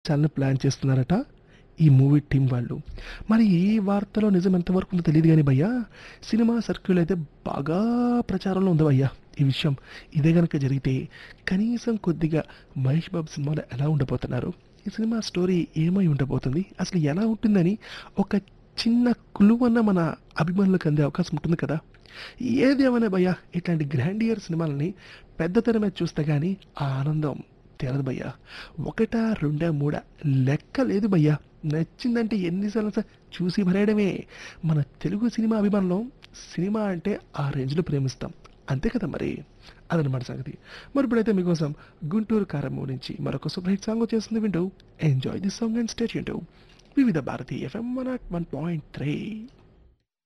చాలా ప్లాన్ చేస్తున్నారట ఈ మూవీ టీం వాళ్ళు మరి ఈ వార్తలో నిజం ఎంతవరకు ఉందో తెలియదు కానీ భయ్యా సినిమా సర్క్యూల్ అయితే బాగా ప్రచారంలో ఉంది భయ్యా ఈ విషయం ఇదే కనుక జరిగితే కనీసం కొద్దిగా మహేష్ బాబు సినిమాలో ఎలా ఉండబోతున్నారు ఈ సినిమా స్టోరీ ఏమై ఉండబోతుంది అసలు ఎలా ఉంటుందని ఒక చిన్న కులువన్న మన అభిమానులకు అందే అవకాశం ఉంటుంది కదా ఏదేమైనా భయ్యా ఇట్లాంటి గ్రాండియర్ సినిమాలని పెద్ద తెర మీద చూస్తే కానీ ఆ ఆనందం తెలదు భయ్యా ఒకటా రెండా మూడా లెక్క లేదు భయ్యా నచ్చిందంటే ఎన్నిసార్లు సార్ చూసి భరేయడమే మన తెలుగు సినిమా అభిమానులం సినిమా అంటే ఆ రేంజ్లో ప్రేమిస్తాం అంతే కదా మరి అదనమాట సంగతి మరి ఇప్పుడైతే మీకోసం గుంటూరు కారమ్మ నుంచి మరొక సూపర్ హిట్ సాంగ్ వచ్చేస్తుంది వింటూ enjoy this song and state Vividh Bharati FM one one point three